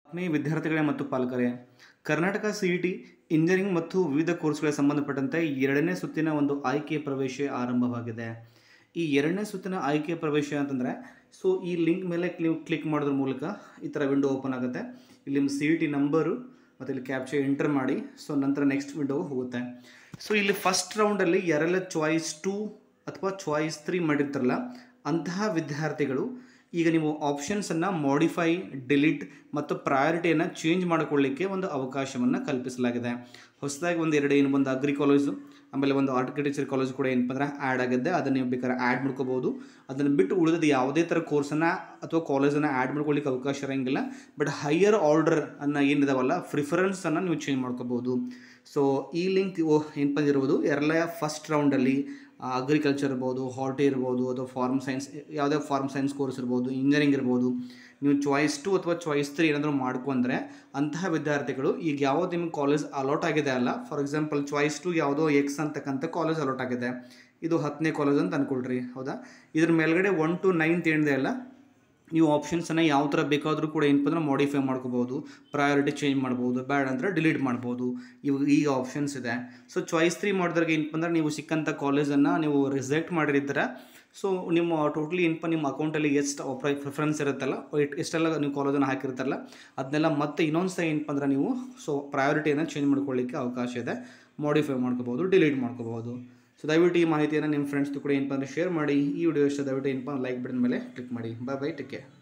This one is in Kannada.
ಆತ್ಮೀಯ ವಿದ್ಯಾರ್ಥಿಗಳೇ ಮತ್ತು ಪಾಲಕರೇ Karnataka C E T engineering ಮತ್ತು ವಿವಿಧ ಕೋರ್ಸ್ಗಳಿಗೆ ಸಂಬಂಧಪಟ್ಟಂತೆ ಎರಡನೇ ಸುತ್ತಿನ ಒಂದು ಆಯ್ಕೆ ಪ್ರವೇಶ ಆರಂಭವಾಗಿದೆ ಈ ಎರಡನೇ ಸುತ್ತಿನ ಆಯ್ಕೆ ಪ್ರವೇಶ ಅಂತಂದರೆ ಸೊ ಈ ಲಿಂಕ್ ಮೇಲೆ ನೀವು ಕ್ಲಿಕ್ ಮಾಡೋದ್ರ ಮೂಲಕ ಈ ಥರ ವಿಂಡೋ ಓಪನ್ ಆಗುತ್ತೆ ಇಲ್ಲಿ ನಿಮ್ಮ ಸಿ ಇ ಟಿ ನಂಬರು ಮತ್ತು ಇಲ್ಲಿ ಕ್ಯಾಪ್ಚರ್ ಎಂಟರ್ ಮಾಡಿ ಸೊ ನಂತರ ನೆಕ್ಸ್ಟ್ ವಿಂಡೋ ಹೋಗುತ್ತೆ ಸೊ ಇಲ್ಲಿ ಫಸ್ಟ್ ರೌಂಡಲ್ಲಿ ಯಾರೆಲ್ಲ ಚಾಯ್ಸ್ ಟೂ ಅಥವಾ ಚಾಯ್ಸ್ ತ್ರೀ ಮಾಡಿರ್ತಾರಲ್ಲ ಅಂತಹ ವಿದ್ಯಾರ್ಥಿಗಳು ಈಗ ನೀವು ಆಪ್ಷನ್ಸನ್ನು ಮಾಡಿಫೈ ಡಿಲೀಟ್ ಮತ್ತು ಪ್ರಯಾರಿಟಿಯನ್ನು ಚೇಂಜ್ ಮಾಡಿಕೊಳ್ಳಿಕ್ಕೆ ಒಂದು ಅವಕಾಶವನ್ನು ಕಲ್ಪಿಸಲಾಗಿದೆ ಹೊಸದಾಗಿ ಒಂದು ಎರಡು ಏನು ಬಂದು ಅಗ್ರಿ ಕಾಲೇಜು ಆಮೇಲೆ ಒಂದು ಆರ್ಕಿಟೆಕ್ಚರ್ ಕಾಲೇಜ್ ಕೂಡ ಏನಪ್ಪ ಅಂದ್ರೆ ಆ್ಯಡ್ ಆಗಿದೆ ಅದನ್ನು ನೀವು ಬೇಕಾದ್ರೆ ಆ್ಯಡ್ ಮಾಡ್ಕೋಬೋದು ಅದನ್ನು ಬಿಟ್ಟು ಉಳಿದ ಯಾವುದೇ ಥರ ಕೋರ್ಸನ್ನು ಅಥವಾ ಕಾಲೇಜನ್ನು ಆ್ಯಡ್ ಮಾಡ್ಕೊಳ್ಳಿಕ್ಕೆ ಅವಕಾಶ ಇರೋಂಗಿಲ್ಲ ಬಟ್ ಹೈಯರ್ ಆರ್ಡರ್ ಅನ್ನು ಏನಿದಾವಲ್ಲ ಪ್ರಿಫರೆನ್ಸನ್ನು ನೀವು ಚೇಂಜ್ ಮಾಡ್ಕೋಬೋದು ಸೊ ಈ ಲಿಂಕ್ ಏನಪ್ಪ ಇರ್ಬೋದು ಎಲ್ಲ ಫಸ್ಟ್ ರೌಂಡಲ್ಲಿ ಅಗ್ರಿಕಲ್ಚರ್ ಇರ್ಬೋದು ಹಾರ್ಟಿ ಇರ್ಬೋದು ಅಥವಾ ಫಾರ್ಮ್ ಸೈನ್ಸ್ ಯಾವುದೇ ಫಾರ್ಮ್ ಸೈನ್ಸ್ ಕೋರ್ಸ್ ಇರ್ಬೋದು ಇಂಜಿನಿಯರಿಂಗ್ ಇರ್ಬೋದು ನೀವು ಚಾಯ್ಸ್ ಟು ಅಥವಾ ಚಾಯ್ಸ್ ತ್ರೀ ಏನಾದರೂ ಮಾಡ್ಕೊಂಡ್ರೆ ಅಂತಹ ವಿದ್ಯಾರ್ಥಿಗಳು ಈಗ ಯಾವ್ದು ನಿಮ್ಗೆ ಕಾಲೇಜ್ ಅಲಾಟ್ ಆಗಿದೆ ಅಲ್ಲ ಫಾರ್ ಎಕ್ಸಾಂಪಲ್ ಚಾಯ್ಸ್ ಟು ಯಾವುದೋ ಎಕ್ಸ್ ಅಂತಕ್ಕಂಥ ಕಾಲೇಜ್ ಅಲಾಟ್ ಆಗಿದೆ ಇದು ಹತ್ತನೇ ಕಾಲೇಜ್ ಅಂತ ಅಂದ್ಕೊಳ್ರಿ ಹೌದಾ ಇದ್ರ ಮೇಲ್ಗಡೆ ಒನ್ ಟು ನೈನ್ತ್ ಏನಿದೆ ಅಲ್ಲ ನೀವು ಆಪ್ಷನ್ಸನ್ನು ಯಾವ ಥರ ಬೇಕಾದರೂ ಕೂಡ ಏನಪ್ಪ ಅಂದ್ರೆ ಮಾಡಿಫೈ ಮಾಡ್ಕೋಬೋದು ಪ್ರಯಾರಿಟಿ ಚೇಂಜ್ ಮಾಡ್ಬೋದು ಬ್ಯಾಡ್ ಅಂದರೆ ಡಿಲೀಟ್ ಮಾಡ್ಬೋದು ಇವಾಗ ಈಗ ಆಪ್ಷನ್ಸ್ ಇದೆ ಸೊ ಚಾಯ್ಸ್ ತ್ರೀ ಮಾಡಿದ್ರಾಗ ಏನಪ್ಪ ಅಂದ್ರೆ ನೀವು ಸಿಕ್ಕಂಥ ಕಾಲೇಜನ್ನು ನೀವು ರಿಸೆಕ್ಟ್ ಮಾಡಿರಿದ್ರೆ ಸೊ ನಿಮ್ಮ ಟೋಟ್ಲಿ ಏನಪ್ಪ ನಿಮ್ಮ ಅಕೌಂಟಲ್ಲಿ ಎಷ್ಟು ಪ್ರಿಫರೆನ್ಸ್ ಇರುತ್ತಲ್ಲ ಎಟ್- ಎಷ್ಟೆಲ್ಲ ನೀವು ಕಾಲೇಜನ್ನು ಹಾಕಿರ್ತಾರಲ್ಲ ಅದನ್ನೆಲ್ಲ ಮತ್ತೆ ಇನ್ನೊಂದು ಸಹ ಏನಪ್ಪ ಅಂದ್ರೆ ನೀವು ಸೊ ಪ್ರಯಾರಿಟಿಯನ್ನು ಚೇಂಜ್ ಮಾಡ್ಕೊಳ್ಳಿಕ್ಕೆ ಅವಕಾಶ ಇದೆ ಮಾಡಿಫೈ ಮಾಡ್ಕೋಬೋದು ಡಿಲೀಟ್ ಮಾಡ್ಕೋಬೋದು ಸೊ ದಯವಿಟ್ಟು ಈ ಮಾಹಿತಿಯನ್ನು ನಿಮ್ಮ ಫ್ರೆಂಡ್ಸ್ ಕೂಡ ಏನಪ್ಪ ಅಂದರೆ ಶೇರ್ ಮಾಡಿ ಈ ವಿಡಿಯೋ ಇಷ್ಟ ದಯವಿಟ್ಟು ಏನಪ್ಪ ಲೈಕ್ ಬಟನ್ ಮೇಲೆ ಕ್ಲಿಕ್ ಮಾಡಿ ಬಾಯ್ ಬೈ ಟೇಕ್ ಕೇರ್